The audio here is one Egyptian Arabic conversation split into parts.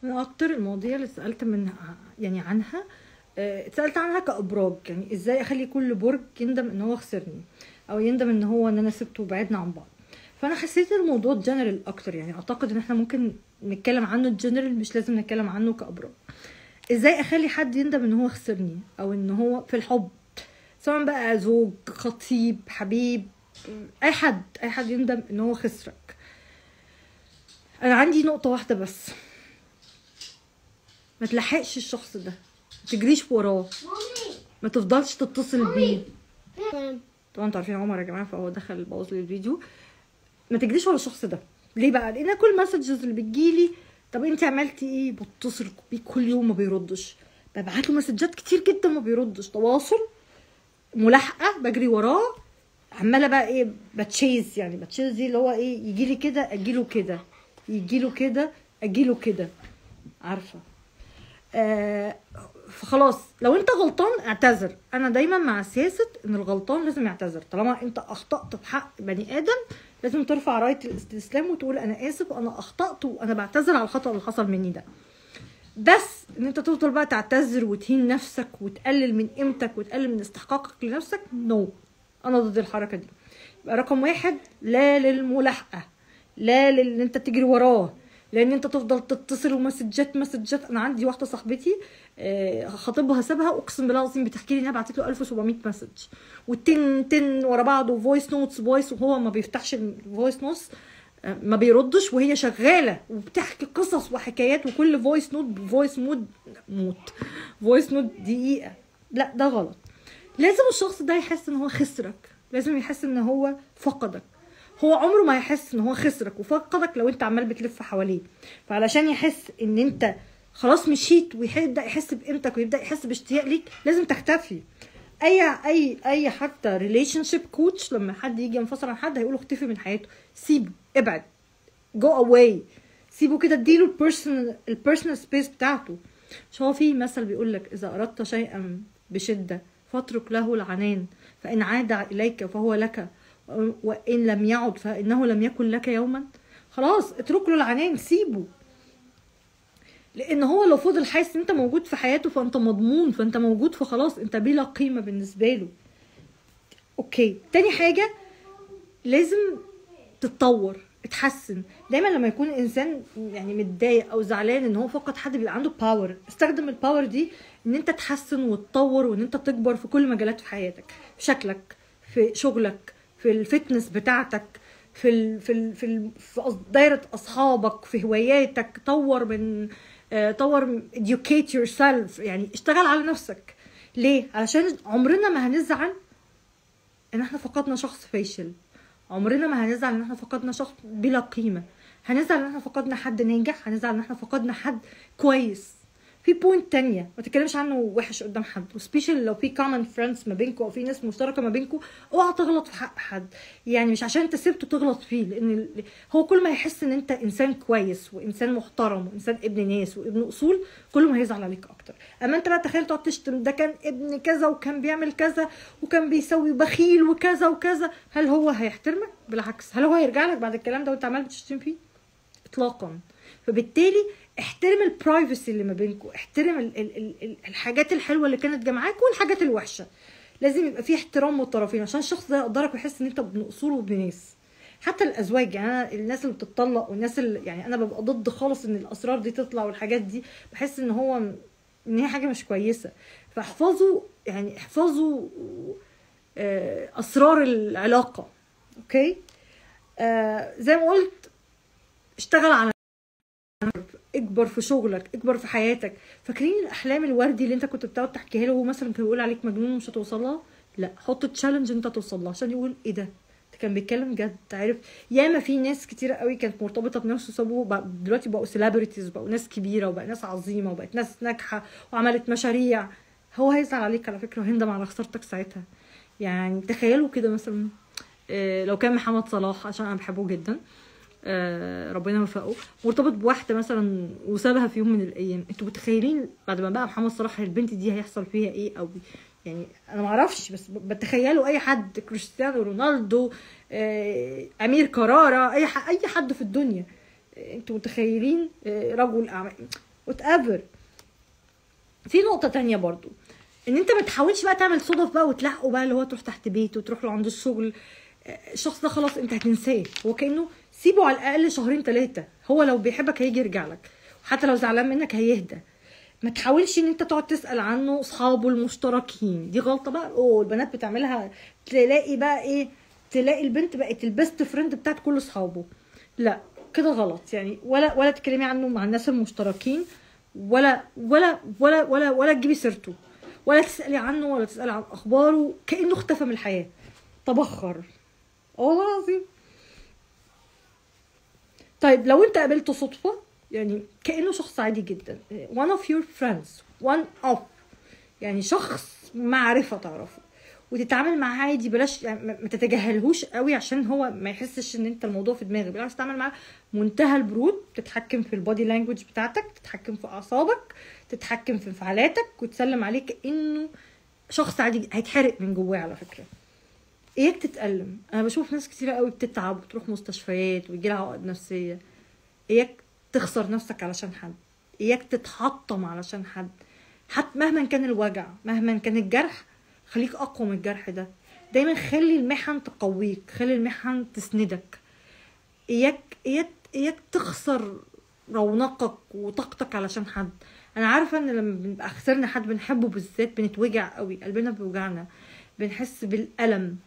من اكتر المواضيع اللي سالت منها يعني عنها آه، اتسالت عنها كابراج يعني ازاي اخلي كل برج يندم ان هو خسرني او يندم ان هو ان انا سبته وبعدنا عن بعض فانا حسيت الموضوع جنرال اكتر يعني اعتقد ان احنا ممكن نتكلم عنه جنرال مش لازم نتكلم عنه كابراج ازاي اخلي حد يندم ان هو خسرني او ان هو في الحب سواء بقى زوج خطيب حبيب اي حد اي حد يندم ان هو خسرك انا عندي نقطه واحده بس ما تلحقش الشخص ده ما تجريش وراه ما تفضلش تتصل بيه طبعا انتوا عارفين عمر يا جماعه فهو دخل بوظ لي الفيديو ما تجريش ورا الشخص ده ليه بقى لان كل المسجز اللي بتجيلي طب انت عملتي ايه بتصل بيه كل يوم ما بيردش ببعت له مسجات كتير جدا ما بيردش تواصل ملاحقه بجري وراه عماله بقى ايه بتشيز يعني بتشيز دي اللي هو ايه يجي لي كده اجي له كده يجي له كده اجي له كده عارفه آه فخلاص لو انت غلطان اعتذر انا دايما مع سياسه ان الغلطان لازم يعتذر طالما انت اخطات في حق بني ادم لازم ترفع رايه الاستسلام وتقول انا اسف انا اخطات وانا بعتذر على الخطا اللي حصل مني ده بس ان انت تفضل بقى تعتذر وتهين نفسك وتقلل من قيمتك وتقلل من استحقاقك لنفسك نو no. انا ضد الحركه دي يبقى رقم واحد لا للملاحقه لا لان انت تجري وراه لان انت تفضل تتصل ومسجات مسجات انا عندي واحده صاحبتي آه، خطيبها سابها اقسم بالله العظيم بتحكي لي انها بعتت له 1700 مسج والتن تن ورا بعض وفويس نوتس فويس وهو ما بيفتحش الفويس نوتس آه، ما بيردش وهي شغاله وبتحكي قصص وحكايات وكل فويس نوت بفويس مود موت فويس نوت دقيقه لا ده غلط لازم الشخص ده يحس ان هو خسرك لازم يحس ان هو فقدك هو عمره ما يحس ان هو خسرك وفقدك لو انت عمال بتلف حواليه فعلشان يحس ان انت خلاص مشيت ويبدا يحس بقيمتك ويبدا يحس باشتياق ليك لازم تختفي اي اي اي حتى ريليشن شيب كوتش لما حد يجي ينفصل عن حد هيقول اختفي من حياته سيبه ابعد جو اواي سيبه كده اديله البيرسونال البيرسونال سبيس بتاعته مش هو في مثل بيقول لك اذا اردت شيئا بشده فاترك له العنان فان عاد اليك فهو لك وان لم يعد فانه لم يكن لك يوما خلاص اترك له العنان سيبه لان هو لو فضل حاسس ان انت موجود في حياته فانت مضمون فانت موجود فخلاص انت بلا قيمه بالنسبه له اوكي تاني حاجه لازم تتطور اتحسن دايما لما يكون انسان يعني متضايق او زعلان ان هو فقد حد بيبقى عنده باور استخدم الباور دي ان انت تحسن وتطور وان انت تكبر في كل مجالات في حياتك في شكلك في شغلك في الفتنس بتاعتك في ال في ال في, ال في أص- دايره اصحابك في هواياتك طور من آه، طور educate yourself يعني اشتغل على نفسك ليه علشان عمرنا ما هنزعل ان احنا فقدنا شخص فاشل عمرنا ما هنزعل ان احنا فقدنا شخص بلا قيمه هنزعل ان احنا فقدنا حد ناجح هنزعل ان احنا فقدنا حد كويس في بوينت تانية ما تتكلمش عنه وحش قدام حد وسبيشال لو في كومن فريندز ما بينكم او في ناس مشتركه ما بينكم اوعى تغلط في حق حد يعني مش عشان انت سبته تغلط فيه لان ال- هو كل ما يحس ان انت انسان كويس وانسان محترم وانسان ابن ناس وابن اصول كل ما هيزعل عليك اكتر اما انت بقى تخيل تقعد تشتم ده كان ابن كذا وكان بيعمل كذا وكان بيسوي بخيل وكذا وكذا هل هو هيحترمك بالعكس هل هو هيرجع لك بعد الكلام ده وانت عمال بتشتم فيه اطلاقا فبالتالي احترم البرايفسي اللي ما بينكم احترم ال ال ال ال الحاجات الحلوه اللي كانت جمعاكم والحاجات الوحشه لازم يبقى في احترام من الطرفين عشان الشخص ده يقدرك ويحس ان انت ابن اصول وابن ناس حتى الازواج يعني انا الناس اللي بتطلق والناس اللي يعني انا ببقى ضد خالص ان الاسرار دي تطلع والحاجات دي بحس ان هو ان هي حاجه مش كويسه فاحفظوا يعني احفظوا آه، اسرار العلاقه اوكي آه زي ما قلت اشتغل على اكبر في شغلك اكبر في حياتك فاكرين الاحلام الوردي اللي انت كنت بتقعد تحكيها له وهو مثلا كان بيقول عليك مجنون ومش هتوصل لها لا حط تشالنج انت توصل لها عشان يقول ايه ده ده كان بيتكلم جد عارف ياما في ناس كتيرة قوي كانت مرتبطه بنفسه سابوه بقى- دلوقتي بقوا سيلبرتيز بقوا ناس كبيره وبقى ناس عظيمه وبقت ناس ناجحه وعملت مشاريع هو هيزعل عليك على فكره وهيندم على خسارتك ساعتها يعني تخيلوا كده مثلا آه، لو كان محمد صلاح عشان انا بحبه جدا آه، ربنا يوفقه مرتبط بواحده مثلا وسابها في يوم من الايام انتوا متخيلين بعد ما بقى محمد صلاح البنت دي هيحصل فيها ايه او يعني انا ما اعرفش بس ب- بتخيلوا اي حد كريستيانو رونالدو آه، امير كرارة اي ح- اي حد في الدنيا آه، انتوا متخيلين آه، رجل اعمال وات ايفر في نقطه تانية برضو ان انت ما تحاولش بقى تعمل صدف بقى وتلحقه بقى اللي هو تروح تحت بيته وتروح له عند الشغل الشخص ده خلاص انت هتنساه هو كانه سيبه على الاقل شهرين ثلاثه هو لو بيحبك هيجي يرجع لك وحتى لو زعلان منك هيهدى ما تحاولش ان انت تقعد تسال عنه اصحابه المشتركين دي غلطه بقى اوه البنات بتعملها تلاقي بقى ايه تلاقي البنت بقت البيست فريند بتاعت كل اصحابه لا كده غلط يعني ولا ولا تتكلمي عنه مع الناس المشتركين ولا ولا ولا ولا ولا تجيبي سيرته ولا تسالي عنه ولا تسالي عن اخباره كانه اختفى من الحياه تبخر والله العظيم طيب لو انت قابلته صدفه يعني كانه شخص عادي جدا one of your friends one of يعني شخص معرفه تعرفه وتتعامل معاه عادي بلاش يعني ما تتجاهلهوش قوي عشان هو ما يحسش ان انت الموضوع في دماغك بالعكس تتعامل معاه منتهى البرود تتحكم في البودي لانجوج بتاعتك تتحكم في اعصابك تتحكم في انفعالاتك وتسلم عليه كانه شخص عادي هيتحرق من جواه على فكره اياك تتألم انا بشوف ناس كتيرة قوي بتتعب وتروح مستشفيات ويجي لها عقد نفسيه اياك تخسر نفسك علشان حد اياك تتحطم علشان حد حتى مهما كان الوجع مهما كان الجرح خليك اقوى من الجرح ده دايما خلي المحن تقويك خلي المحن تسندك اياك اياك اياك تخسر رونقك وطاقتك علشان حد انا عارفه ان لما بنبقى خسرنا حد بنحبه بالذات بنتوجع قوي قلبنا بيوجعنا بنحس بالالم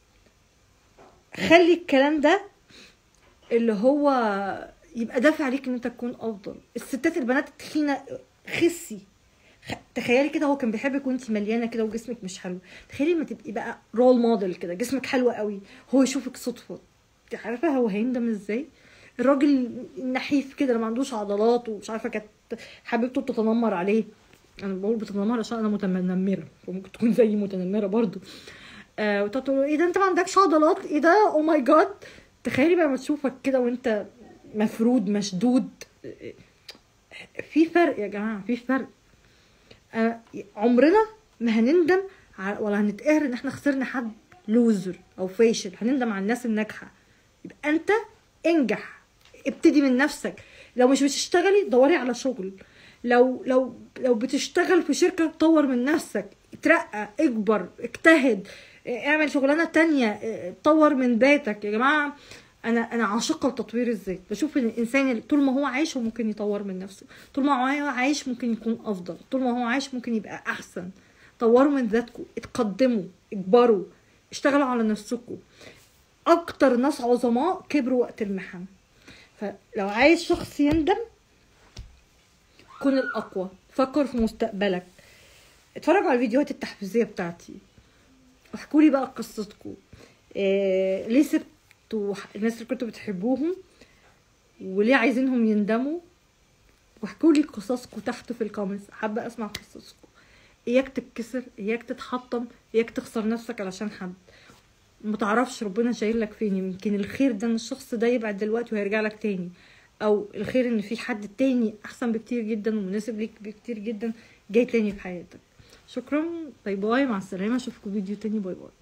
خلي الكلام ده اللي هو يبقى دافع عليك ان انت تكون افضل الستات البنات التخينه خسي تخيلي كده هو كان بيحبك وانت مليانه كده وجسمك مش حلو تخيلي لما تبقي بقى رول موديل كده جسمك حلو قوي هو يشوفك صدفه انت عارفه هو هيندم ازاي الراجل النحيف كده اللي ما عندوش عضلات ومش عارفه كانت حبيبته بتتنمر عليه انا بقول بتتنمر عشان انا متنمره وممكن تكون زيي متنمره برضو آه وتقول ايه ده انت ما عندكش عضلات ايه ده او ماي جاد تخيلي بقى ما تشوفك كده وانت مفرود مشدود في فرق يا جماعه في فرق آه عمرنا ما هنندم ولا هنتقهر ان احنا خسرنا حد لوزر او فاشل هنندم على الناس الناجحه يبقى انت انجح ابتدي من نفسك لو مش بتشتغلي دوري على شغل لو لو لو بتشتغل في شركه طور من نفسك اترقى اكبر اجتهد اعمل شغلانه تانية طور من بيتك يا جماعه انا انا عاشقه لتطوير الذات بشوف ان الانسان طول ما هو عايش هو ممكن يطور من نفسه طول ما هو عايش ممكن يكون افضل طول ما هو عايش ممكن يبقى احسن طوروا من ذاتكم اتقدموا اكبروا اشتغلوا على نفسكم اكتر ناس عظماء كبروا وقت المحن فلو عايز شخص يندم كن الاقوى فكر في مستقبلك اتفرجوا على الفيديوهات التحفيزيه بتاعتي واحكوا لي بقى قصتكم إيه ليه سبتوا الناس اللي كنتوا بتحبوهم وليه عايزينهم يندموا واحكوا لي قصصكم تحت في الكومنتس حابه اسمع قصصكم اياك تتكسر اياك تتحطم اياك تخسر نفسك علشان حد متعرفش ربنا شايل لك فين يمكن الخير ده ان الشخص ده يبعد دلوقتي وهيرجع لك تاني او الخير ان في حد تاني احسن بكتير جدا ومناسب ليك بكتير جدا جاي تاني في حياتك شكرا باي باي مع السلامه اشوفكم فيديو تاني باي باي